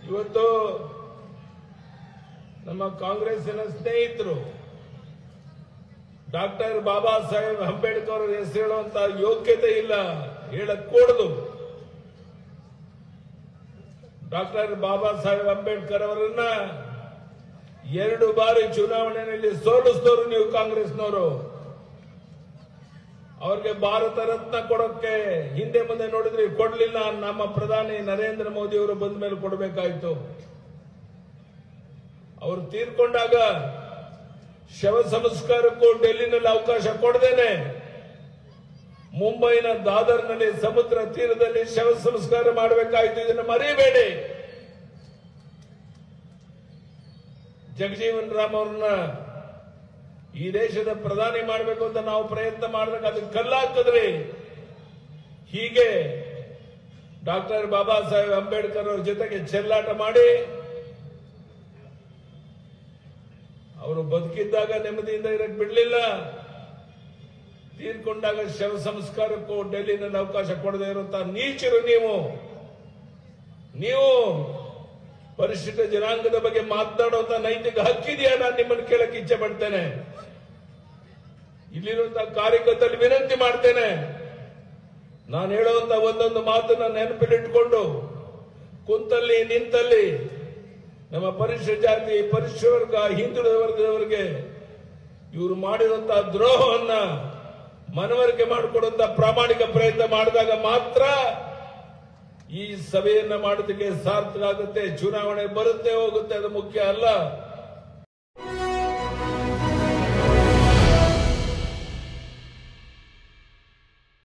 ಇವತ್ತು ನಮ್ಮ ಕಾಂಗ್ರೆಸ್ಸಿನ ಸ್ನೇಹಿತರು ಡಾಕ್ಟರ್ ಬಾಬಾ ಸಾಹೇಬ್ ಅಂಬೇಡ್ಕರ್ ಅವರ ಹೆಸರು ಹೇಳುವಂತ ಯೋಗ್ಯತೆ ಇಲ್ಲ ಹೇಳಕ್ ಕೂಡದು ಡಾಕ್ಟರ್ ಬಾಬಾ ಸಾಹೇಬ್ ಅಂಬೇಡ್ಕರ್ ಅವರನ್ನ ಎರಡು ಬಾರಿ ಚುನಾವಣೆಯಲ್ಲಿ ಸೋಲಿಸಿದವರು ನೀವು ಕಾಂಗ್ರೆಸ್ನವರು ಅವ್ರಿಗೆ ಭಾರತ ರತ್ನ ಕೊಡೋಕೆ ಹಿಂದೆ ಮುಂದೆ ನೋಡಿದ್ರಿ ಕೊಡ್ಲಿಲ್ಲ ನಮ್ಮ ಪ್ರಧಾನಿ ನರೇಂದ್ರ ಮೋದಿ ಅವರು ಬಂದ ಮೇಲೆ ಕೊಡಬೇಕಾಯ್ತು ಅವರು ತೀರ್ಕೊಂಡಾಗ ಶವ ಸಂಸ್ಕಾರಕ್ಕೂ ಡೆಲ್ಲಿನಲ್ಲಿ ಅವಕಾಶ ಕೊಡದೇನೆ ಮುಂಬೈನ ದಾದರ್ನಲ್ಲಿ ಸಮುದ್ರ ತೀರದಲ್ಲಿ ಶವ ಸಂಸ್ಕಾರ ಮಾಡಬೇಕಾಯ್ತು ಇದನ್ನು ಮರಿಬೇಡಿ ಜಗಜೀವನ್ ರಾಮ್ ಅವ್ರನ್ನ ಈ ದೇಶದ ಪ್ರಧಾನಿ ಮಾಡಬೇಕು ಅಂತ ನಾವು ಪ್ರಯತ್ನ ಮಾಡಿದಾಗ ಅದಕ್ಕೆ ಕಲ್ಲಾಕಿದ್ರಿ ಹೀಗೆ ಡಾಕ್ಟರ್ ಬಾಬಾ ಸಾಹೇಬ್ ಅಂಬೇಡ್ಕರ್ ಅವ್ರ ಜೊತೆಗೆ ಚೆಲ್ಲಾಟ ಮಾಡಿ ಅವರು ಬದುಕಿದ್ದಾಗ ನೆಮ್ಮದಿಯಿಂದ ಇರಕ್ ಬಿಡ್ಲಿಲ್ಲ ತೀರ್ಕೊಂಡಾಗ ಶವ ಸಂಸ್ಕಾರಕ್ಕೂ ಡೆಲ್ಲಿನಲ್ಲಿ ಅವಕಾಶ ಕೊಡದೇ ಇರುವಂತಹ ನೀಚರು ನೀವು ನೀವು ಪರಿಶಿಷ್ಟ ಜನಾಂಗದ ಬಗ್ಗೆ ಮಾತನಾಡುವಂತ ನೈತಿಕ ಹಕ್ಕಿದೆಯಾ ನಾನು ನಿಮ್ಮನ್ನು ಕೇಳಕ್ಕೆ ಇಚ್ಛೆ ಪಡ್ತೇನೆ ಇಲ್ಲಿರುವಂತಹ ಕಾರ್ಯಕರ್ತರಲ್ಲಿ ವಿನಂತಿ ಮಾಡ್ತೇನೆ ನಾನು ಹೇಳುವಂತ ಒಂದೊಂದು ಮಾತನ್ನ ನೆನಪಿಲಿಟ್ಕೊಂಡು ಕುಂತಲ್ಲಿ ನಿಂತಲ್ಲಿ ನಮ್ಮ ಪರಿಶಿಷ್ಟ ಜಾತಿ ಪರಿಶಿಷ್ಟ ವರ್ಗ ಹಿಂದುಳಿದ ವರ್ಗದವರಿಗೆ ಇವರು ಮಾಡಿರುವಂತಹ ದ್ರೋಹವನ್ನ ಮನವರಿಕೆ ಮಾಡಿಕೊಡುವಂತ ಪ್ರಾಮಾಣಿಕ ಪ್ರಯತ್ನ ಮಾಡಿದಾಗ ಮಾತ್ರ ಈ ಸಭೆಯನ್ನ ಮಾಡೋದಕ್ಕೆ ಸಾರ್ಥಕ ಆಗುತ್ತೆ ಚುನಾವಣೆ ಬರುತ್ತೆ ಹೋಗುತ್ತೆ ಅದು ಮುಖ್ಯ ಅಲ್ಲ